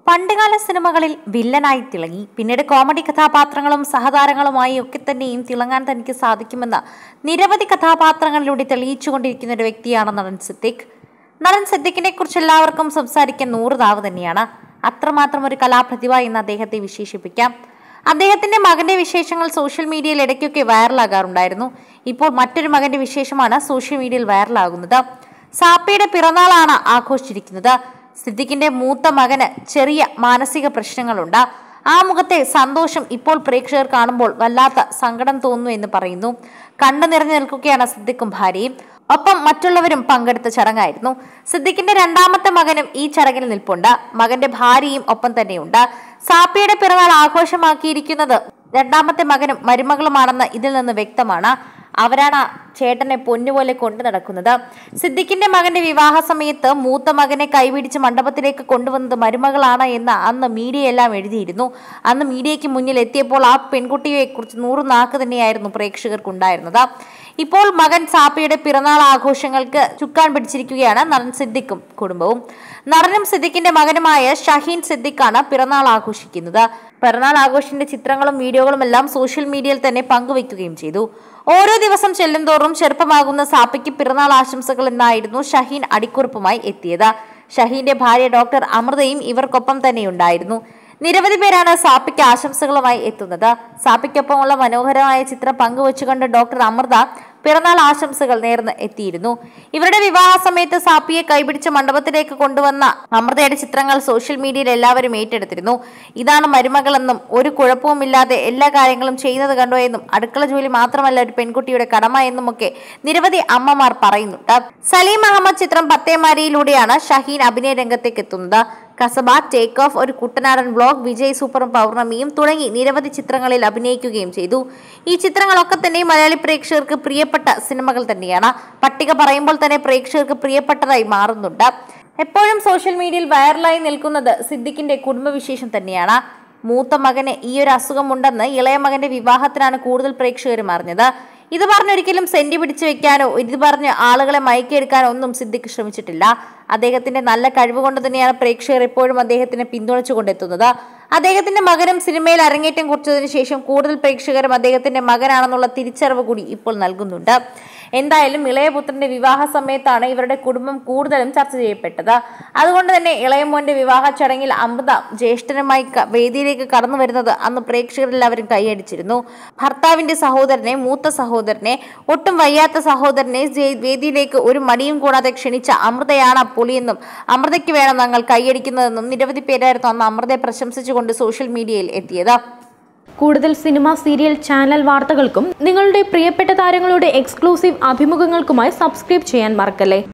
പണ്ടുകാല സിനിമകളിൽ വില്ലനായി തിളങ്ങി പിന്നീട് കോമഡി കഥാപാത്രങ്ങളും സഹതാരങ്ങളുമായി ഒക്കെ തന്നെയും തിളങ്ങാൻ തനിക്ക് സാധിക്കുമെന്ന് നിരവധി കഥാപാത്രങ്ങളിലൂടെ തെളിയിച്ചുകൊണ്ടിരിക്കുന്ന ഒരു വ്യക്തിയാണ് നടൻ സിദ്ദിഖ് നടൻ സിദ്ദിഖിനെ കുറിച്ച് എല്ലാവർക്കും സംസാരിക്കാൻ നൂറ് നാവ് തന്നെയാണ് അത്രമാത്രം ഒരു കലാപ്രതിഭ എന്ന് അദ്ദേഹത്തെ വിശേഷിപ്പിക്കാം അദ്ദേഹത്തിന്റെ മകന്റെ വിശേഷങ്ങൾ സോഷ്യൽ മീഡിയയിൽ ഇടയ്ക്കൊക്കെ വൈറലാകാറുണ്ടായിരുന്നു ഇപ്പോൾ മറ്റൊരു മകന്റെ വിശേഷമാണ് സോഷ്യൽ മീഡിയയിൽ വൈറലാകുന്നത് സാപ്പയുടെ പിറന്നാളാണ് ആഘോഷിച്ചിരിക്കുന്നത് സിദ്ദിഖിന്റെ മൂത്ത മകന് ചെറിയ മാനസിക പ്രശ്നങ്ങളുണ്ട് ആ മുഖത്തെ സന്തോഷം ഇപ്പോൾ പ്രേക്ഷകർ കാണുമ്പോൾ വല്ലാത്ത സങ്കടം തോന്നുന്നു എന്ന് പറയുന്നു കണ്ണു നിറഞ്ഞു നിൽക്കുകയാണ് സിദ്ദിഖും ഭാര്യയും ഒപ്പം മറ്റുള്ളവരും പങ്കെടുത്ത ചടങ്ങായിരുന്നു സിദ്ദിഖിന്റെ രണ്ടാമത്തെ മകനും ഈ ചടങ്ങിൽ നിൽപ്പുണ്ട് മകന്റെ ഭാര്യയും ഒപ്പം തന്നെയുണ്ട് സാപ്പിയുടെ പിറന്നാൾ ആഘോഷമാക്കിയിരിക്കുന്നത് രണ്ടാമത്തെ മകനും മരുമകളുമാണെന്ന് ഇതിൽ നിന്ന് വ്യക്തമാണ് അവരാണ് ആ ചേട്ടനെ പൊന്നുപോലെ കൊണ്ടു നടക്കുന്നത് സിദ്ദിഖിന്റെ മകന്റെ വിവാഹ സമയത്ത് മൂത്ത മകനെ കൈപിടിച്ച് മണ്ഡപത്തിലേക്ക് കൊണ്ടുവന്നത് മരുമകളാണ് എന്ന് അന്ന് മീഡിയ എല്ലാം എഴുതിയിരുന്നു അന്ന് മീഡിയയ്ക്ക് മുന്നിൽ എത്തിയപ്പോൾ ആ പെൺകുട്ടിയെ കുറിച്ച് നൂറ് നാക്ക് തന്നെയായിരുന്നു പ്രേക്ഷകർക്കുണ്ടായിരുന്നത് ഇപ്പോൾ മകൻ സാപ്പിയുടെ പിറന്നാൾ ആഘോഷങ്ങൾക്ക് ചുക്കാൻ പിടിച്ചിരിക്കുകയാണ് നടൻ സിദ്ദിഖും കുടുംബവും നടനും സിദ്ദിഖിന്റെ മകനുമായ ഷഹീൻ സിദ്ദിഖാണ് പിറന്നാൾ ആഘോഷിക്കുന്നത് പിറന്നാൾ ആഘോഷത്തിന്റെ ചിത്രങ്ങളും വീഡിയോകളും എല്ലാം സോഷ്യൽ മീഡിയയിൽ തന്നെ പങ്കുവയ്ക്കുകയും ചെയ്തു ഓരോ ദിവസം ചെല്ലുംതോറും ചെറുപ്പമാകുന്ന സാപ്പിക്ക് പിറന്നാൾ ആശംസകൾ എന്നായിരുന്നു ഷഹീൻ അടിക്കുറിപ്പുമായി എത്തിയത് ഷഹീന്റെ ഭാര്യ ഡോക്ടർ അമൃതയും ഇവർക്കൊപ്പം തന്നെയുണ്ടായിരുന്നു നിരവധി പേരാണ് സാപ്പിക്ക് ആശംസകളുമായി എത്തുന്നത് സാപ്പിക്കൊപ്പമുള്ള മനോഹരമായ ചിത്രം പങ്കുവച്ചുകൊണ്ട് ഡോക്ടർ അമൃത പിറന്നാൾ ആശംസകൾ നേർന്ന് എത്തിയിരുന്നു ഇവരുടെ വിവാഹ സമയത്ത് സാപ്പിയെ കൈപിടിച്ച മണ്ഡപത്തിലേക്ക് കൊണ്ടുവന്ന അമൃതയുടെ ചിത്രങ്ങൾ സോഷ്യൽ മീഡിയയിൽ എല്ലാവരും ഏറ്റെടുത്തിരുന്നു ഇതാണ് മരുമകളെന്നും ഒരു കുഴപ്പവുമില്ലാതെ എല്ലാ കാര്യങ്ങളും ചെയ്യുന്നത് കണ്ടോ എന്നും അടുക്കള ജോലി മാത്രമല്ല ഒരു പെൺകുട്ടിയുടെ കടമ എന്നുമൊക്കെ നിരവധി അമ്മമാർ പറയുന്നുണ്ട് സലീം അഹമ്മദ് ചിത്രം പത്തേമാരിയിലൂടെയാണ് ഷഹീൻ അഭിനയ രംഗത്തേക്ക് എത്തുന്നത് കസബ ടേക്ക് ഓഫ് ഒരു കുട്ടനാടൻ ബ്ലോഗ് വിജയ് സൂപ്പറും പൗർണമിയും തുടങ്ങി നിരവധി ചിത്രങ്ങളിൽ അഭിനയിക്കുകയും ചെയ്തു ഈ ചിത്രങ്ങളൊക്കെ തന്നെ മലയാളി പ്രേക്ഷകർക്ക് പ്രിയപ്പെട്ട സിനിമകൾ തന്നെയാണ് പട്ടിക പറയുമ്പോൾ തന്നെ പ്രേക്ഷകർക്ക് പ്രിയപ്പെട്ടതായി മാറുന്നുണ്ട് എപ്പോഴും സോഷ്യൽ മീഡിയയിൽ വൈറലായി നിൽക്കുന്നത് സിദ്ദിഖിന്റെ കുടുംബവിശേഷം തന്നെയാണ് മൂത്ത മകന് ഈ ഒരു അസുഖമുണ്ടെന്ന് ഇളയ മകന്റെ വിവാഹത്തിലാണ് കൂടുതൽ പ്രേക്ഷകരും അറിഞ്ഞത് ഇത് പറഞ്ഞൊരിക്കലും സെന്റി പിടിച്ചു വെക്കാനോ ഇത് പറഞ്ഞ് ആളുകളെ മയക്കിയെടുക്കാനോ ഒന്നും സിദ്ദിഖ് ശ്രമിച്ചിട്ടില്ല അദ്ദേഹത്തിന്റെ നല്ല കഴിവ് കൊണ്ട് തന്നെയാണ് പ്രേക്ഷകർ എപ്പോഴും അദ്ദേഹത്തിനെ പിന്തുണച്ചുകൊണ്ടെത്തുന്നത് അദ്ദേഹത്തിന്റെ മകനും സിനിമയിൽ അരങ്ങേറ്റം കുറിച്ചതിന് ശേഷം കൂടുതൽ പ്രേക്ഷകരും അദ്ദേഹത്തിന്റെ മകനാണെന്നുള്ള തിരിച്ചറിവ് കൂടി ഇപ്പോൾ നൽകുന്നുണ്ട് എന്തായാലും ഇളയപുത്രന്റെ വിവാഹ സമയത്താണ് ഇവരുടെ കുടുംബം കൂടുതലും ചർച്ച ചെയ്യപ്പെട്ടത് അതുകൊണ്ട് തന്നെ ഇളയമോന്റെ വിവാഹ ചടങ്ങിൽ അമൃത ജ്യേഷ്ഠനുമായി ക- വേദിയിലേക്ക് കടന്നു വരുന്നത് അന്ന് പ്രേക്ഷകരെല്ലാവരും കൈയടിച്ചിരുന്നു ഭർത്താവിന്റെ സഹോദരനെ മൂത്ത സഹോദരനെ ഒട്ടും വയ്യാത്ത സഹോദരനെ ജെ- വേദിയിലേക്ക് ഒരു മടിയും കൂടാതെ ക്ഷണിച്ച അമൃതയാണ് ആ പൊളിയെന്നും അമൃതയ്ക്ക് വേണം ഞങ്ങൾ കൈയടിക്കുന്നതെന്നും നിരവധി പേരായിരുന്നു അന്ന് അമൃതയെ പ്രശംസിച്ചുകൊണ്ട് സോഷ്യൽ മീഡിയയിൽ എത്തിയത് കൂടുതൽ സിനിമ സീരിയൽ ചാനൽ വാർത്തകൾക്കും നിങ്ങളുടെ പ്രിയപ്പെട്ട താരങ്ങളുടെ എക്സ്ക്ലൂസീവ് അഭിമുഖങ്ങൾക്കുമായി സബ്സ്ക്രൈബ് ചെയ്യാൻ മറക്കല്ലേ